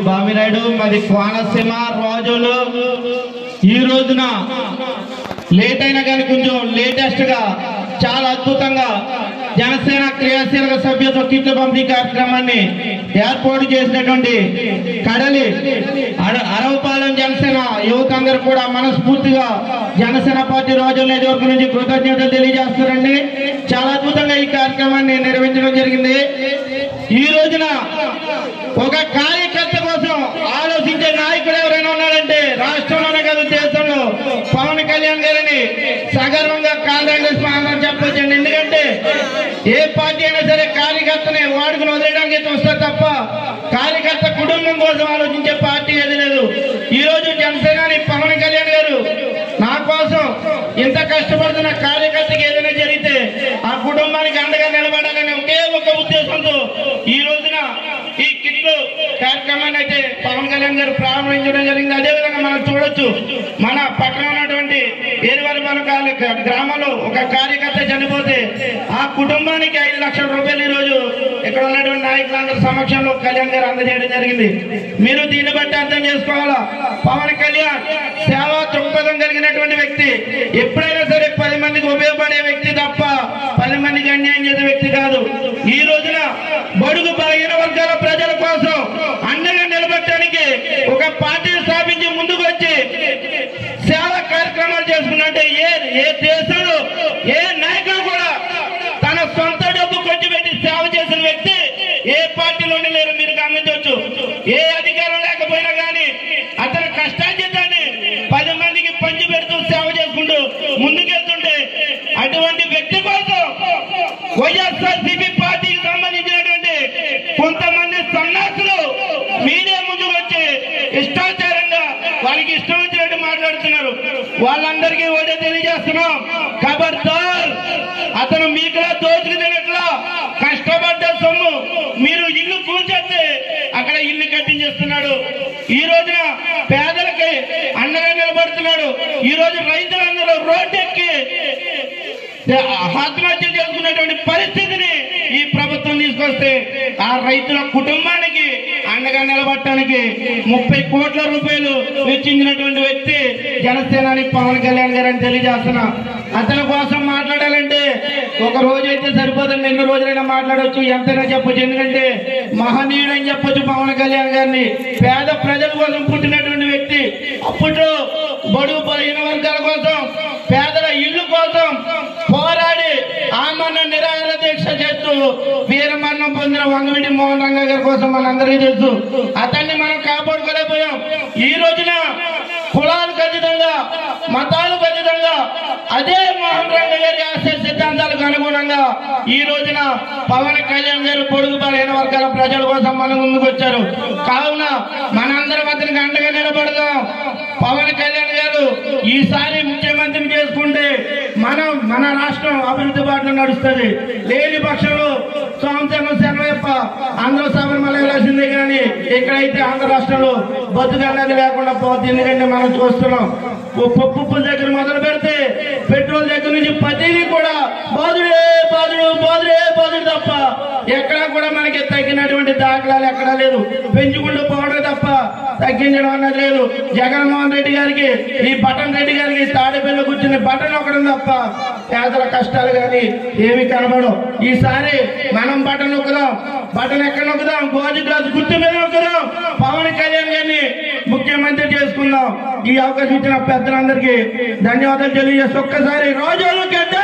బామినాయుడు మాది కోనసీమ రోజులు ఈ రోజున లేట్ అయినా కానీ కొంచెం లేటెస్ట్ గా చాలా అద్భుతంగా జనసేన క్రియాశీలక సభ్యత్వ కిట్ల పంపిణీ కార్యక్రమాన్ని ఏర్పాటు చేసినటువంటి కడలి అడ- అరవపాలెం జనసేన యువత అందరూ కూడా మనస్ఫూర్తిగా జనసేన పార్టీ రోజుల నెట్వర్క్ నుంచి కృతజ్ఞతలు తెలియజేస్తారండి చాలా అద్భుతంగా ఈ కార్యక్రమాన్ని నిర్వహించడం జరిగింది ఈ రోజున ఒక కార్యకర్త కోసం ఆలోచించే నాయకుడు ఎవరైనా ఉన్నారంటే రాష్ట్రంలోనే కాదు దేశంలో పవన్ కళ్యాణ్ గారిని సగర్వంగా కాంగ్రెస్ స్వాగతం చెప్పొచ్చండి ఎందుకంటే ఏ పార్టీ అయినా సరే కార్యకర్తని వాడుకుని వదిలేయడానికి చూస్తారు తప్ప కార్యకర్త కుటుంబం కోసం ఆలోచించే పార్టీ ఏది లేదు ఈ రోజు జనసేనాని పవన్ కళ్యాణ్ గారు నా కోసం ఇంత కష్టపడుతున్న కార్యకర్తకి ఏదైనా జరిగితే ఆ కుటుంబానికి అండగా నిలబడాలనే ఒకే ఒక ఉద్దేశంతో ఈ రోజున ఈ కిట్లు కార్యక్రమాన్ని అయితే పవన్ కళ్యాణ్ గారు ప్రారంభించడం జరిగింది అదే విధంగా మనం చూడొచ్చు మన పక్కన ఉన్నటువంటి ఏరువరపాలెం గ్రామంలో ఒక కార్యకర్త చనిపోతే ఆ కుటుంబానికి ఐదు లక్షల రూపాయలు ఈ రోజు ఇక్కడ ఉన్నటువంటి నాయకులందరి సమక్షంలో కళ్యాణ్ గారు అందజేయడం జరిగింది మీరు దీన్ని బట్టి అర్థం చేసుకోవాలా పవన్ కళ్యాణ్ సేవా దృక్పథం కలిగినటువంటి వ్యక్తి ఎప్పుడైనా సరే పది మందికి ఉపయోగపడే వ్యక్తి తప్ప పది మందికి అన్యాయం చేసే వ్యక్తి కాదు ఈ రోజున బడుగు బలహీన వర్గాల ప్రజల కోసం అండగా నిలబడటానికి ఒక పార్టీ స్థాపించి ముందుకు వచ్చి సేవా కార్యక్రమాలు చేసుకున్నట్టే ఏ ఏ దేశంలో ఏ నాయకుడు కూడా తన సొంత డబ్బు ఖర్చు పెట్టి సేవ చేసిన వ్యక్తి ఏ పార్టీలోనే లేరు మీరు గమనించవచ్చు ఏ అధికారం లేకపోయినా కానీ అతని కష్టార్జితాన్ని పది మందికి పంచి పెడుతూ సేవ చేసుకుంటూ ముందుకెళ్తుంటే అటువంటి వ్యక్తి కోసం వైఎస్ఆర్ సిపి పార్టీకి సంబంధించినటువంటి కొంతమంది సన్నాసులు మీడియా ముందుకు వచ్చి ఇష్టాచారంగా వాళ్ళకి ఇష్టం వచ్చినట్టు మాట్లాడుతున్నారు వాళ్ళందరికీ ఒకటే తెలియజేస్తున్నాం ఖబర్దార్ అతను మీకులా దోచుకు తినట్లా కష్టపడ్డ సొమ్ము మీరు ఇల్లు కూల్చేస్తే అక్కడ ఇల్లు కట్టించేస్తున్నాడు ఈ రోజున పేదలకి అండగా నిలబడుతున్నాడు ఈ రోజు రైతులందరూ రోడ్డెక్కి ఆత్మహత్యలు చేసుకున్నటువంటి పరిస్థితిని ఈ ప్రభుత్వం తీసుకొస్తే ఆ రైతుల కుటుంబానికి అండగా నిలబడటానికి ముప్పై కోట్ల రూపాయలు వెచ్చించినటువంటి వ్యక్తి జనసేనాని పవన్ కళ్యాణ్ గారు అని తెలియజేస్తున్నా అతని కోసం మాట్లాడాలంటే ఒక రోజు అయితే సరిపోతుంది ఎన్ని రోజులైనా మాట్లాడవచ్చు ఎంతైనా చెప్పొచ్చు ఎందుకంటే మహనీయుడు అని చెప్పొచ్చు పవన్ కళ్యాణ్ గారిని పేద ప్రజల కోసం పుట్టినటువంటి వ్యక్తి అప్పట్లో బడుగు బలహీన వర్గాల కోసం పేదల ఇల్లు కోసం పోరాడి ఆమరణ నిరాహార దీక్ష చేస్తూ వీరమరణం పొందిన వంగవీటి మోహన్ రంగ గారి కోసం మనందరికీ తెలుసు అతన్ని మనం కాపాడుకోలేకపోయాం ఈ రోజున కులాలు ఖచ్చితంగా మతాలు ఖచ్చితంగా అదే మోహన్ రంగ గారి ఆశయ సిద్ధాంతాలకు అనుగుణంగా ఈ రోజున పవన్ కళ్యాణ్ గారు పొడుగు బలైన వర్గాల ప్రజల కోసం మన ముందుకు వచ్చారు కావున మనందరం అతనికి అండగా నిలబడదాం పవన్ కళ్యాణ్ గారు ఈసారి ముఖ్యమంత్రిని చేసుకుంటే మనం మన రాష్ట్రం అభివృద్ధి బాటలో నడుస్తుంది లేని పక్షంలో సోమశేఖరం శరణయ్యప్ప ఆంధ్ర శబరిమల వెళ్ళాల్సిందే కానీ ఇక్కడైతే ఆంధ్ర రాష్ట్రంలో బతుకు అనేది లేకుండా పోతుంది ఎందుకంటే మనం చూస్తున్నాం ఓ పప్పు ఉప్పు దగ్గర మొదలు పెడితే పెట్రోల్ దగ్గర నుంచి ప్రతిదీ కూడా బాధుడే బాధుడు బాధుడే బాధుడు తప్ప ఎక్కడా కూడా మనకి తగ్గినటువంటి దాఖలాలు ఎక్కడా లేదు పెంచుకుంటూ పోవడం తప్ప తగ్గించడం అన్నది లేదు జగన్మోహన్ రెడ్డి గారికి ఈ బటన్ రెడ్డి గారికి తాడేపల్లి కూర్చుని బటన్ ఒకడం తప్ప పేదల కష్టాలు కానీ ఏమి కనబడవు ఈసారి మనం బటన్ నొక్కుదాం బటన్ ఎక్కడ నొక్కుదాం గోజు గ్లాస్ గుర్తు మీద నొక్కుదాం పవన్ కళ్యాణ్ గారిని ముఖ్యమంత్రి చేసుకుందాం ఈ అవకాశం ఇచ్చిన పెద్దలందరికీ ధన్యవాదాలు తెలియజేస్తూ ఒక్కసారి రోజులు గడ్డ